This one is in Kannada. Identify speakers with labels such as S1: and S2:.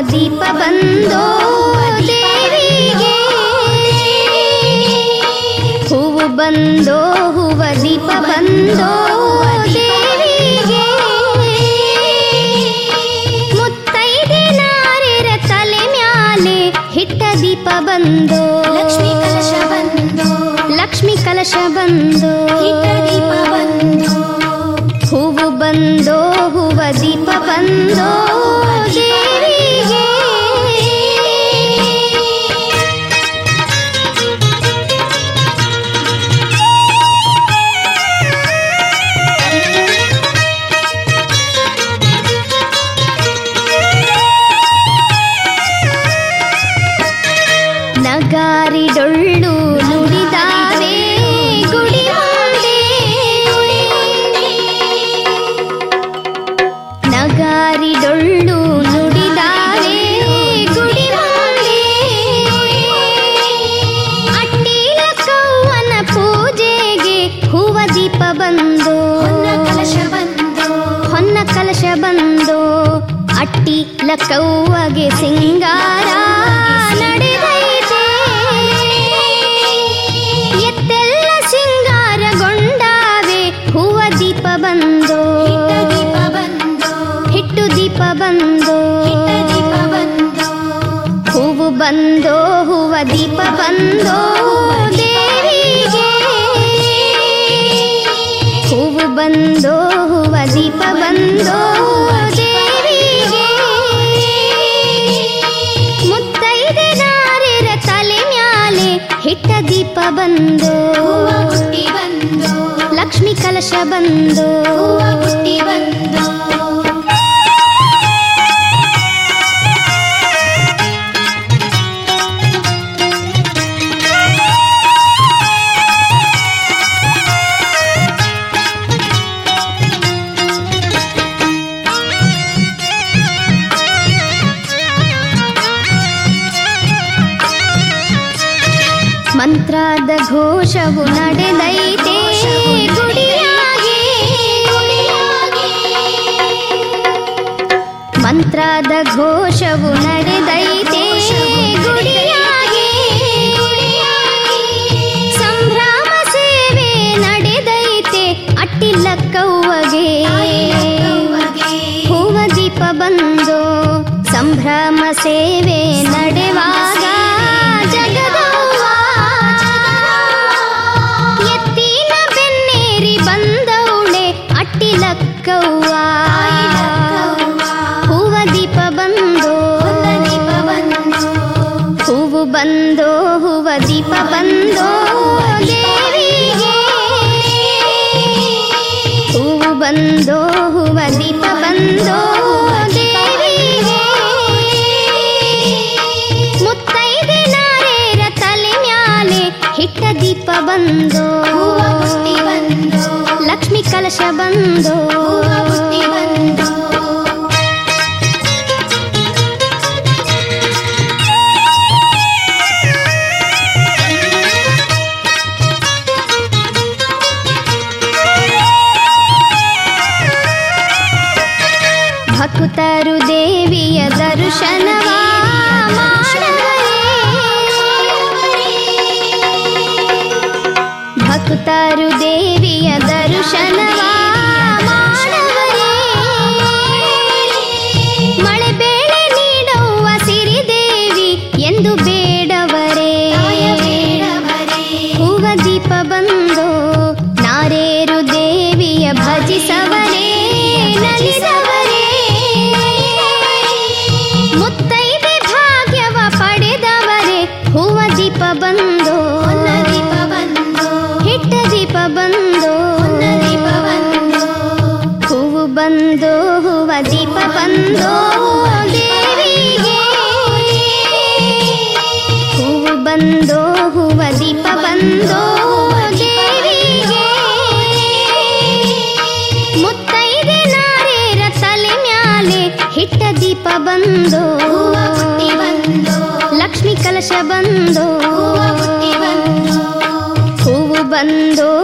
S1: ದೀಪ ಬಂದೋ ದೇವಿಗೆ ಹೂವು ಬಂದೋ ಹೂವ ದೀಪ ಬಂದೋ ದೇವಿಗೆ ಮುತ್ತೈದೆ ನಾರಿರ ತಲೆ ಮ್ಯಾಲೆ ಹಿಟ್ಟ ದೀಪ ಬಂದೋ
S2: ಲಕ್ಷ್ಮೀ ಕಲಶ ಬಂದೋ
S1: ಲಕ್ಷ್ಮಿ ಕಲಶ ಬಂದೋ
S2: ಹಿಟ್ಟ ದೀಪ ಬಂದೋ
S1: ಹೂವು ಬಂದೋ ಹೂವ ದೀಪ ಬಂದೋ ದೇವಿಗೆ ನಗಾರಿ ಡೊಳ್ಳು ನುಡಿದಾವೆ ಗುಡಿ ಮುಂದೆ ನಗಾರಿ ಡೊಳ್ಳು ನುಡಿದಾವೆ ಗುಡಿ ಮುಂದೆ ಅಟ್ಟಿಲ ಕೌವನ ಪೂಜೆಗೆ ಹೂವ ದೀಪ ಬಂದು
S2: ಹೊನ್ನ ಕಲಶ ಬಂದೋ
S1: ಹೊನ್ನ ಕಲಶ ಬಂದು ಅಟ್ಟಿ ಲಕ್ಕವ್ವಗೆ ಸಿಂಗಾರ ನಡೆದೈತೆ ಎತ್ತೆಲ್ಲ ಸಿಂಗಾರಗೊಂಡಾವೆ ಹೂವ ದೀಪ ಬಂದು
S2: ಹಿಟ್ಟ ದೀಪ ಬಂದೋ
S1: ಹಿಟ್ಟು ದೀಪ ಬಂದು
S2: ಹಿಟ್ಟ ದೀಪ ಬಂದೋ
S1: ಹೂವು ಬಂದೋ ಹೂವ ದೀಪ ಬಂದೋ ದೇವಿಗೆ ಹೂವು ಬಂದೋ ಹೂವ ದೀಪ ಬಂದೋ ದೇವಿಗೆ ಮುತ್ತೈದೆ ನಾರಿರ ತಲೆ ಮ್ಯಾಲೆ ಹಿಟ್ಟ ದೀಪ ಬಂದೋ
S2: ಹೂವ ಹುಟ್ಟಿ ಬಂದೋ
S1: ಲಕ್ಷ್ಮಿ ಕಲಶ ಬಂದೋ
S2: ಹೂವ ಹುಟ್ಟಿ ಬಂದೋ
S1: ಮಂತ್ರದ ಘೋಷವು ನಡೆದೈತೆ ಗುಡಿಯಾಗೆ ಮಂತ್ರದ ಘೋಷವು ನಡೆದೈತೆ ಗುಡಿಯಾಗೆ ಸಂಭ್ರಮ ಸೇವೆ ನಡೆದೈತೆ ಅಟ್ಟಿಲ್ಲಕ್ಕವ್ವಗೆ ಹೂವ ದೀಪ ಬಂದು ಸಂಭ್ರಮ ಸೇವೆ ನಡೆವಾಗ ಜಗದವ್ವ ಎತ್ತಿನ ಬೆನ್ನೇರಿ ಬಂದವಳೆ ಅಟ್ಟಿಲಕ್ಕವ್ವ ಹೂವ ದೀಪ ಬಂದು ಹೂವು ಬಂದೋ ಹೂವ ದೀಪ ಬಂದೋ ದೇವಿಗೆ ಹೂವು ಬಂದೋ ಹೂವ ದೀಪ ಬಂದೋ ದೇವಿಗೆ ಮುತ್ತೈದೆ ನಾರೇರ ತಲೆ ಮ್ಯಾಲೆ ಹಿಟ್ಟ ದೀಪ ಬಂದೋ ಲಕ್ಷ್ಮಿ ಕಲಶ ಬಂದೋ ಭಕ್ತರು ದೇವಿಯ ದರ್ಶನವ ಭಕ್ತರು ದೇವಿಯ ದರ್ಶನವ ಮಾಡವರೇ. ಮಳೆ ಬೇಳೆ ನೀಡುವ ಸಿರಿದೇವಿ ಎಂದು ಬೇಡವರೇ ಹೂವ ದೀಪ ಬಂದು ನಾರೇರು ದೇವಿಯ ಭಜಿಸವರೇ ನಲಿಸವರೇ ಮುತ್ತೈದೆ ಭಾಗ್ಯವ ಪಡೆದವರೇ ಹೂವ ದೀಪ ಬಂದು ಹಿಟ್ಟ ದೀಪ ಬಂದು ಹೂವು ಬಂದು ಹೂವ ದೀಪ ಬಂದು ದೇವಿಗೆ ಹೂವು ಬಂದು ಹೂವ ದೀಪ ಬಂದು ದೇವಿಗೆ ಮುತ್ತೈದೆ ನಾರೇರ ತಲೆ ಮ್ಯಾಲೆ ಹಿಟ್ಟ ದೀಪ ಬಂದು ಲಕ್ಷ್ಮಿ ಕಲಶ ಬಂದು ಹೂವು ಬಂದು